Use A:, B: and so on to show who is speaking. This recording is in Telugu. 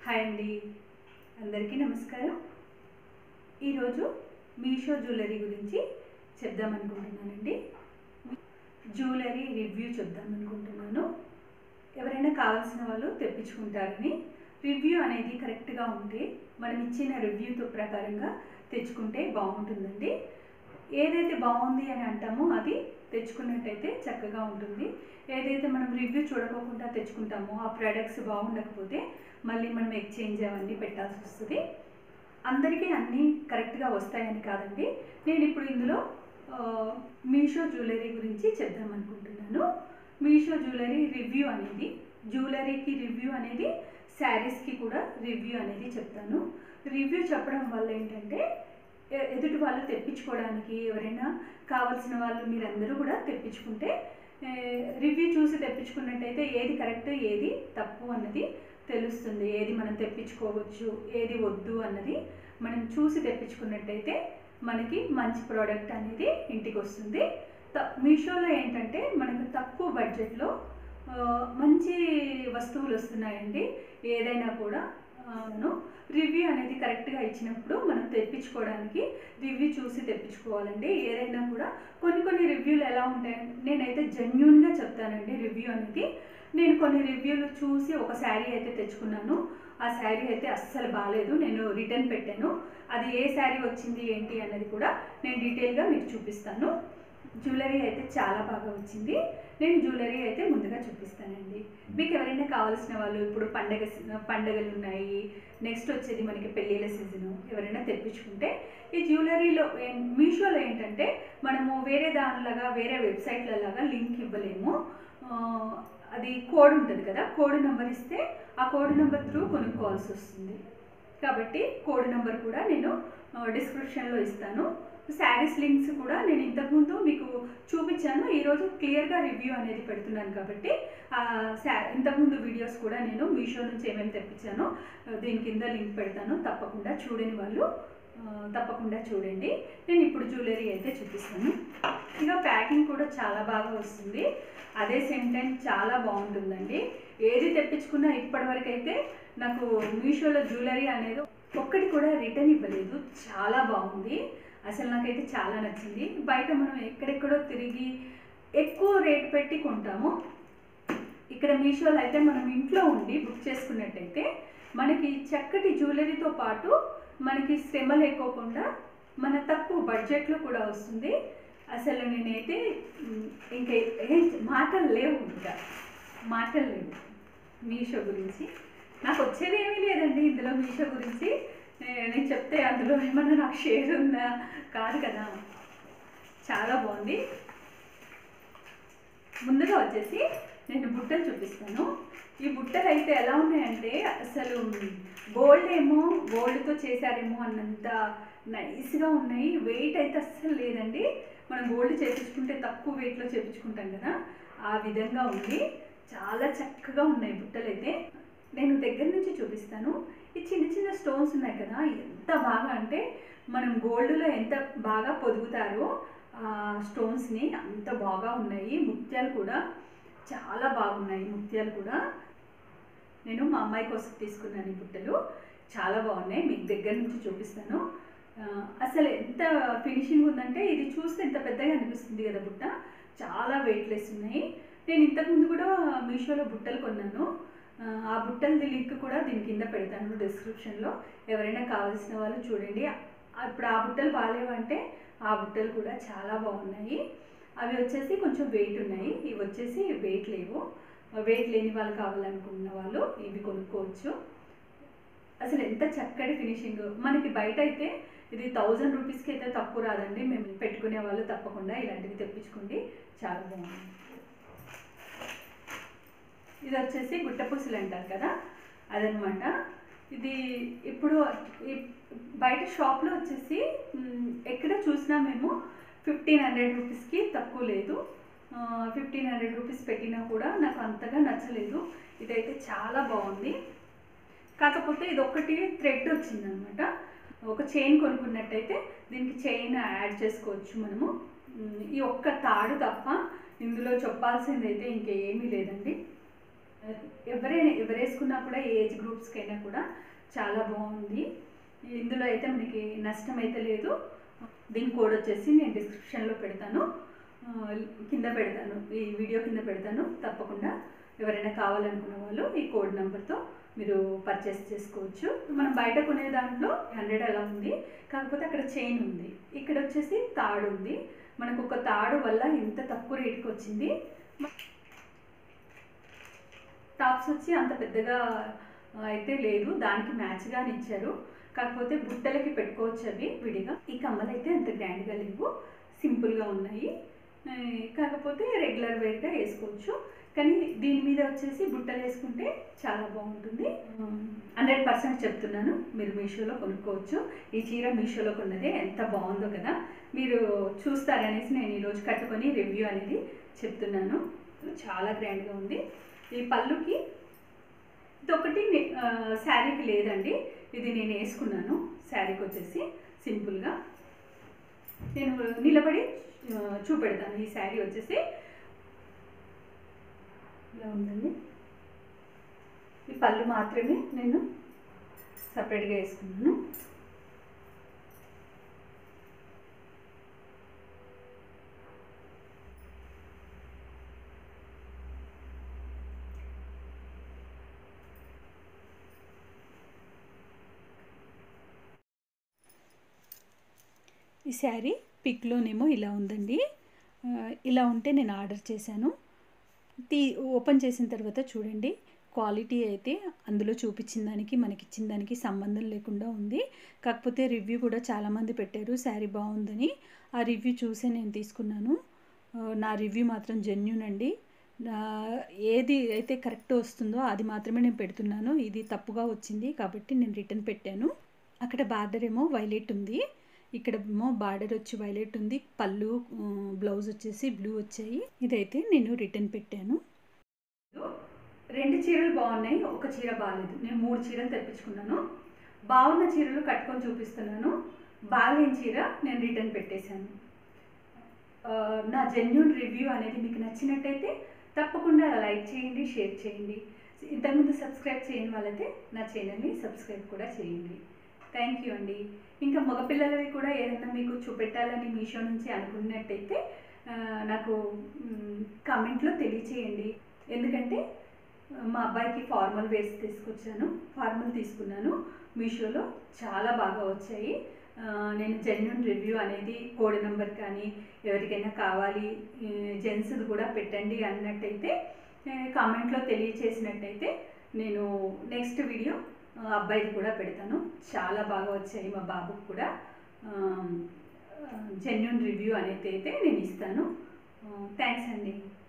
A: హాయ్ అండి అందరికీ నమస్కారం ఈరోజు మీషో జ్యువెలరీ గురించి చెప్దామనుకుంటున్నానండి జ్యువెలరీ రివ్యూ చెప్దామనుకుంటున్నాను ఎవరైనా కావాల్సిన వాళ్ళు తెప్పించుకుంటారని రివ్యూ అనేది కరెక్ట్గా ఉంటే మనం ఇచ్చిన రివ్యూతో ప్రకారంగా తెచ్చుకుంటే బాగుంటుందండి ఏదైతే బాగుంది అని అంటామో అది తెచ్చుకున్నట్టయితే చక్కగా ఉంటుంది ఏదైతే మనం రివ్యూ చూడకోకుండా తెచ్చుకుంటామో ఆ ప్రోడక్ట్స్ బాగుండకపోతే మళ్ళీ మనం ఎక్స్చేంజ్ అవన్నీ పెట్టాల్సి వస్తుంది అందరికీ అన్నీ కరెక్ట్గా వస్తాయని కాదండి నేను ఇప్పుడు ఇందులో ఆ, మీషో జ్యువెలరీ గురించి చెప్దాం అనుకుంటున్నాను మీషో జ్యువెలరీ రివ్యూ అనేది జ్యువెలరీకి రివ్యూ అనేది శారీస్కి కూడా రివ్యూ అనేది చెప్తాను రివ్యూ చెప్పడం వల్ల ఏంటంటే ఎ- ఎదుటి వాళ్ళు తెప్పించుకోవడానికి ఎవరైనా కావాల్సిన వాళ్ళు మీరందరూ కూడా తెప్పించుకుంటే ఏ, రివ్యూ చూసి తెప్పించుకున్నట్టయితే ఏది కరెక్ట్ ఏది తప్పు అన్నది తెలుస్తుంది ఏది మనం తెప్పించుకోవచ్చు ఏది వద్దు అన్నది మనం చూసి తెప్పించుకున్నట్టయితే మనకి మంచి ప్రోడక్ట్ అనేది ఇంటికి వస్తుంది త- మీషోలో ఏంటంటే మనకు తక్కువ బడ్జెట్లో ఆ, మంచి వస్తువులు వస్తున్నాయండి ఏదైనా కూడా అవును రివ్యూ అనేది కరెక్ట్గా ఇచ్చినప్పుడు మనం తెప్పించుకోవడానికి రివ్యూ చూసి తెప్పించుకోవాలండి ఏదైనా కూడా కొన్ని కొన్ని రివ్యూలు ఎలా ఉంటాయంటే నేనైతే జెన్యున్గా చెప్తానండి రివ్యూ అనేది నేను కొన్ని రివ్యూలు చూసి ఒక శారీ అయితే తెచ్చుకున్నాను ఆ శారీ అయితే అస్సలు బాగాలేదు నేను రిటర్న్ పెట్టాను అది ఏ శారీ వచ్చింది ఏంటి అన్నది కూడా నేను డీటెయిల్గా మీకు చూపిస్తాను జ్యువెలరీ అయితే చాలా బాగా వచ్చింది నేను జ్యువెలరీ అయితే ముందుగా చూపిస్తానండి మీకు ఎవరైనా కావాల్సిన వాళ్ళు ఇప్పుడు పండగ సీ- పండగలు ఉన్నాయి నెక్స్ట్ వచ్చేది మనకి పెళ్ళిళ్ళ సీజను ఎవరైనా తెప్పించుకుంటే ఈ జ్యువెలరీలో ఏం- మీషోలో ఏంటంటే మనము వేరే దానిలాగా వేరే వెబ్సైట్లలాగా లింక్ ఇవ్వలేము ఆ, అది కోడ్ ఉంటుంది కదా కోడ్ నెంబర్ ఇస్తే ఆ కోడ్ నెంబర్ త్రూ కొనుక్కోవాల్సి వస్తుంది కాబట్టి కోడ్ నెంబర్ కూడా నేను డిస్క్రిప్షన్లో ఇస్తాను శారీస్ లింక్స్ కూడా నేను ఇంతకుముందు మీకు చూపించాను ఈరోజు క్లియర్గా రివ్యూ అనేది పెడుతున్నాను కాబట్టి ఆ శా ఇంతకుముందు వీడియోస్ కూడా నేను మీషో నుంచి ఏమేమి తెప్పించానో దీని కింద లింక్ పెడతాను తప్పకుండా చూడని వాళ్ళు ఆ, తప్పకుండా చూడండి నేను ఇప్పుడు జ్యువెలరీ అయితే చూపిస్తాను ఇక ప్యాకింగ్ కూడా చాలా బాగా వస్తుంది అదే సేమ్ టైం చాలా బాగుంటుందండి ఏది తెప్పించుకున్నా ఇప్పటివరకు అయితే నాకు మీషోలో జ్యువెలరీ అనేది ఒక్కటి కూడా రిటర్న్ ఇవ్వలేదు చాలా బాగుంది అసలు నాకైతే చాలా నచ్చింది బయట మనం ఎక్కడెక్కడో తిరిగి ఎక్కువ రేట్ పెట్టి కొంటాము ఇక్కడ మీషోలో అయితే మనం ఇంట్లో ఉండి బుక్ చేసుకున్నట్టయితే మనకి చక్కటి జ్యువెలరీతో పాటు మనకి శ్రమ లేకోకుండా మన తక్కువ బడ్జెట్లో కూడా వస్తుంది అసలు నేనైతే మ్, ఇంకా ఏం మాటలు లేవు ఇంకా మాటలు లేవు మీషో గురించి నాకు వచ్చేది ఏమీ లేదండి ఇందులో మీషో గురించి నే- నేను చెప్తే అందులో ఏమన్నా నాకు షేర్ ఉందా కాదు కదా చాలా బాగుంది ముందుగా వచ్చేసి నేను బుట్టలు చూపిస్తాను ఈ బుట్టలు అయితే ఎలా ఉన్నాయంటే అసలు గోల్డ్ ఏమో గోల్డ్తో చేశారేమో అన్నంత నైస్గా ఉన్నాయి వెయిట్ అయితే అస్సలు లేదండి మనం గోల్డ్ చేపించుకుంటే తక్కువ వెయిట్లో చేపించుకుంటాం కదా ఆ విధంగా ఉంది చాలా చక్కగా ఉన్నాయి బుట్టలు అయితే నేను దగ్గర నుంచి చూపిస్తాను ఈ చిన్న చిన్న స్టోన్స్ ఉన్నాయి కదా ఎంత బాగా అంటే మనం గోల్డ్లో ఎంత బాగా పొదుగుతారో ఆ స్టోన్స్ని అంత బాగా ఉన్నాయి ముత్యాలు కూడా చాలా బాగున్నాయి ముత్యాలు కూడా నేను మా అమ్మాయి కోసం తీసుకున్నాను ఈ బుట్టలు చాలా బాగున్నాయి మీకు దగ్గర నుంచి చూపిస్తాను ఆ, అసలు ఎంత ఫినిషింగ్ ఉందంటే ఇది చూస్తే ఎంత పెద్దగా అనిపిస్తుంది కదా బుట్ట చాలా వెయిట్లెస్ ఉన్నాయి నేను ఇంతకుముందు కూడా మీషోలో బుట్టలు కొన్నాను ఆ, ఆ బుట్టలది లింక్ కూడా దీని కింద పెడతాను డిస్క్రిప్షన్లో ఎవరైనా కావాల్సిన వాళ్ళు చూడండి ఆ- ఇప్పుడు ఆ బుట్టలు బాగాలేవంటే ఆ బుట్టలు కూడా చాలా బాగున్నాయి అవి వచ్చేసి కొంచెం వెయిట్ ఉన్నాయి ఇవి వచ్చేసి వెయిట్ లేవు వెయిట్ లేని వాళ్ళు కావాలనుకున్న వాళ్ళు ఇవి కొనుక్కోవచ్చు అసలు ఎంత చక్కటి ఫినిషింగ్ మనకి బయట అయితే ఇది థౌజండ్ రూపీస్కి అయితే తక్కువ రాదండి మేము పెట్టుకునే వాళ్ళు తప్పకుండా ఇలాంటివి తెప్పించుకోండి చాలా బాగుంది ఇది వచ్చేసి గుట్టపూసలు అంటారు కదా అదనమాట ఇది ఇప్పుడు ఈ బయట షాప్లో వచ్చేసి మ్, ఎక్కడ చూసినా మేము ఫిఫ్టీన్ హండ్రెడ్ రూపీస్కి తక్కువ లేదు ఫిఫ్టీన్ హండ్రెడ్ రూపీస్ పెట్టినా కూడా నాకు అంతగా నచ్చలేదు ఇదైతే చాలా బాగుంది కాకపోతే ఇది ఒకటి థ్రెడ్ వచ్చిందనమాట ఒక చైన్ కొనుక్కున్నట్టయితే దీనికి చైన్ యాడ్ చేసుకోవచ్చు మనము ఉమ్, ఈ ఒక్క తాడు తప్ప ఇందులో చెప్పాల్సింది అయితే ఇంకేమీ లేదండి ఎవరైనా ఎవరు వేసుకున్నా కూడా ఏజ్ గ్రూప్స్కైనా కూడా చాలా బాగుంది ఇందులో అయితే మనకి నష్టం అయితే లేదు దీని కోడ్ వచ్చేసి నేను డిస్క్రిప్షన్లో పెడతాను ఆ, కింద పెడతాను ఈ వీడియో కింద పెడతాను తప్పకుండా ఎవరైనా కావాలనుకున్న వాళ్ళు ఈ కోడ్ నెంబర్తో మీరు పర్చేస్ చేసుకోవచ్చు మనం బయట కొనే దాంట్లో హండ్రెడ్ అలా ఉంది కాకపోతే అక్కడ చైన్ ఉంది ఇక్కడ వచ్చేసి తాడు ఉంది మనకు ఒక తాడు వల్ల ఇంత తక్కువ రేటుకి వచ్చింది టాప్స్ వచ్చి అంత పెద్దగా ఆ, అయితే లేదు దానికి మ్యాచ్గానే ఇచ్చారు కాకపోతే బుట్టలకి పెట్టుకోవచ్చు అవి విడిగా ఈ కమ్మలు అయితే అంత గ్రాండ్గా లేవు సింపుల్గా ఉన్నాయి ఆ, కాకపోతే రెగ్యులర్ వేర్గా వేసుకోవచ్చు కానీ దీని మీద వచ్చేసి బుట్టలు వేసుకుంటే చాలా బాగుంటుంది హండ్రెడ్ పర్సెంట్ చెప్తున్నాను మీరు మీషోలో కొనుక్కోవచ్చు ఈ చీర మీషోలో కొన్నదే ఎంత బాగుందో కదా మీరు చూస్తారనేసి నేను ఈరోజు కట్టుకొని రివ్యూ అనేది చెప్తున్నాను చాలా గ్రాండ్గా ఉంది ఈ పళ్ళుకి ఇదొకటి నే- ఆ, శారీకి లేదండి ఇది నేను వేసుకున్నాను శారీకి వచ్చేసి సింపుల్గా నేను నిలబడి ఆ, చూపెడతాను ఈ శారీ వచ్చేసి ఇలా ఉందండి ఈ పళ్ళు మాత్రమే నేను సపరేట్గా వేసుకున్నాను ఈ శారీ పిక్లోనేమో ఇలా ఉందండి ఆ, ఇలా ఉంటే నేను ఆర్డర్ చేశాను తీ ఓపెన్ చేసిన తర్వాత చూడండి క్వాలిటీ అయితే అందులో చూపించిన దానికి మనకి ఇచ్చిన దానికి సంబంధం లేకుండా ఉంది కాకపోతే రివ్యూ కూడా చాలామంది పెట్టారు శారీ బాగుందని ఆ రివ్యూ చూసే నేను తీసుకున్నాను ఆ, నా రివ్యూ మాత్రం జెన్యున్ అండి నా ఏది అయితే కరెక్ట్ వస్తుందో అది మాత్రమే నేను పెడుతున్నాను ఇది తప్పుగా వచ్చింది కాబట్టి నేను రిటర్న్ పెట్టాను అక్కడ బార్డర్ ఏమో వైలెట్ ఉంది ఇక్కడ ఏమో బార్డర్ వచ్చి వైలెట్ ఉంది పళ్ళు ఉమ్, బ్లౌజ్ వచ్చేసి బ్లూ వచ్చాయి ఇదైతే నేను రిటర్న్ పెట్టాను రెండు చీరలు బాగున్నాయి ఒక చీర బాగాలేదు నేను మూడు చీరలు తెప్పించుకున్నాను బాగున్న చీరలు కట్టుకొని చూపిస్తున్నాను బాగాలేని చీర నేను రిటర్న్ పెట్టేశాను ఆ, నా జెన్యున్ రివ్యూ అనేది మీకు నచ్చినట్టయితే తప్పకుండా లైక్ చేయండి షేర్ చేయండి ఇంతకుముందు సబ్స్క్రైబ్ చేయని వాళ్ళైతే నా ఛానల్ని సబ్స్క్రైబ్ కూడా చేయండి థ్యాంక్ యూ అండి ఇంకా మగపిల్లలవి కూడా ఏదైనా మీకు చూపెట్టాలని మీషో నుంచి అనుకున్నట్టయితే ఆ, నాకు కామెంట్లో తెలియచేయండి ఎందుకంటే ఆ, మా అబ్బాయికి ఫార్మల్ వేర్స్ తీసుకొచ్చాను ఫార్మల్ తీసుకున్నాను మీషోలో చాలా బాగా వచ్చాయి ఆ, నేను జెన్యున్ రివ్యూ అనేది కోడ్ నెంబర్ కానీ ఎవరికైనా కావాలి జెంట్స్ది కూడా పెట్టండి అన్నట్టయితే కామెంట్లో తెలియచేసినట్టయితే నేను నెక్స్ట్ వీడియో ఆ, అబ్బాయిది కూడా పెడతాను చాలా బాగా వచ్చాయి మా బాబుకు కూడా జెన్యున్ రివ్యూ అనేది అయితే నేను ఇస్తాను థ్యాంక్స్ అండి